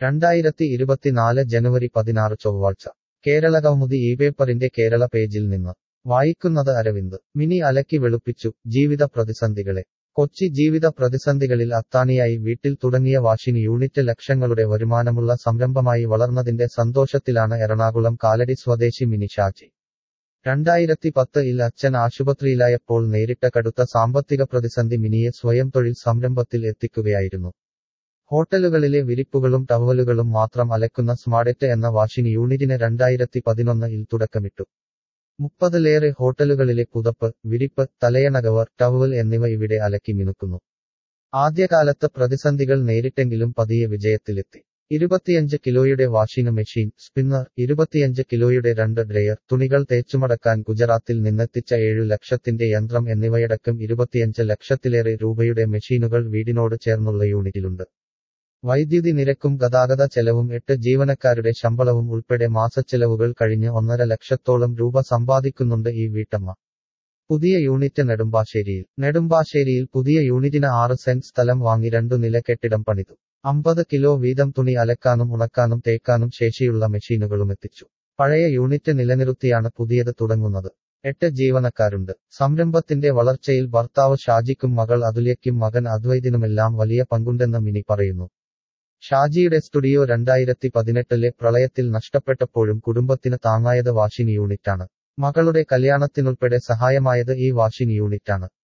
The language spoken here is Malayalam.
രണ്ടായിരത്തി ഇരുപത്തിനാല് ജനുവരി പതിനാറ് ചൊവ്വാഴ്ച കേരള കൗമുദി ഈ പേപ്പറിന്റെ കേരള പേജിൽ നിന്ന് വായിക്കുന്നത് അരവിന്ദ് മിനി അലക്കി വെളുപ്പിച്ചു ജീവിത പ്രതിസന്ധികളെ കൊച്ചി ജീവിത പ്രതിസന്ധികളിൽ അത്താണിയായി വീട്ടിൽ തുടങ്ങിയ വാഷിംഗ് യൂണിറ്റ് ലക്ഷങ്ങളുടെ വരുമാനമുള്ള സംരംഭമായി വളർന്നതിന്റെ സന്തോഷത്തിലാണ് എറണാകുളം കാലടി സ്വദേശി മിനി ഷാജി രണ്ടായിരത്തി പത്ത് ഇൽ അച്ഛൻ ആശുപത്രിയിലായപ്പോൾ നേരിട്ട കടുത്ത സാമ്പത്തിക പ്രതിസന്ധി മിനിയെ സ്വയം തൊഴിൽ സംരംഭത്തിൽ എത്തിക്കുകയായിരുന്നു ഹോട്ടലുകളിലെ വിരിപ്പുകളും ടവലുകളും മാത്രം അലക്കുന്ന സ്മാർട്ട് എന്ന വാഷിംഗ് യൂണിറ്റിന് രണ്ടായിരത്തി പതിനൊന്ന് ഇൽ തുടക്കമിട്ടു മുപ്പതിലേറെ ഹോട്ടലുകളിലെ പുതപ്പ് വിരിപ്പ് തലയണകവർ ടവൽ എന്നിവ ഇവിടെ അലക്കി മിനുക്കുന്നു ആദ്യകാലത്ത് പ്രതിസന്ധികൾ നേരിട്ടെങ്കിലും പതിയെ വിജയത്തിലെത്തി ഇരുപത്തിയഞ്ച് കിലോയുടെ വാഷിംഗ് മെഷീൻ സ്പിന്നർ ഇരുപത്തിയഞ്ച് കിലോയുടെ രണ്ട് ഡ്രയർ തുണികൾ തേച്ചുമടക്കാൻ ഗുജറാത്തിൽ നിന്നെത്തിച്ച ഏഴു ലക്ഷത്തിന്റെ യന്ത്രം എന്നിവയടക്കം ഇരുപത്തിയഞ്ച് ലക്ഷത്തിലേറെ രൂപയുടെ മെഷീനുകൾ വീടിനോട് ചേർന്നുള്ള യൂണിറ്റിലുണ്ട് വൈദ്യുതി നിരക്കും ഗതാഗത ചെലവും എട്ട് ജീവനക്കാരുടെ ശമ്പളവും ഉൾപ്പെടെ മാസച്ചെലവുകൾ കഴിഞ്ഞ് ഒന്നര ലക്ഷത്തോളം രൂപ സമ്പാദിക്കുന്നുണ്ട് ഈ വീട്ടമ്മ പുതിയ യൂണിറ്റ് നെടുമ്പാശ്ശേരിയിൽ നെടുമ്പാശ്ശേരിയിൽ പുതിയ യൂണിറ്റിന് ആറ് സെന്റ് സ്ഥലം വാങ്ങി രണ്ടു നില കെട്ടിടം പണിതു അമ്പത് കിലോ വീതം തുണി അലക്കാനും ഉണക്കാനും തേക്കാനും ശേഷിയുള്ള മെഷീനുകളും എത്തിച്ചു പഴയ യൂണിറ്റ് നിലനിർത്തിയാണ് പുതിയത് തുടങ്ങുന്നത് എട്ട് ജീവനക്കാരുണ്ട് സംരംഭത്തിന്റെ വളർച്ചയിൽ ഭർത്താവ് ഷാജിക്കും മകൾ അതുല്യയ്ക്കും മകൻ അദ്വൈതിനുമെല്ലാം വലിയ പങ്കുണ്ടെന്ന് മിനി പറയുന്നു ഷാജിയുടെ സ്റ്റുഡിയോ രണ്ടായിരത്തി പതിനെട്ടിലെ പ്രളയത്തിൽ നഷ്ടപ്പെട്ടപ്പോഴും കുടുംബത്തിന് താങ്ങായത് വാഷിംഗ് യൂണിറ്റാണ് മകളുടെ കല്യാണത്തിനുൾപ്പെടെ സഹായമായത് ഈ വാഷിംഗ് യൂണിറ്റാണ്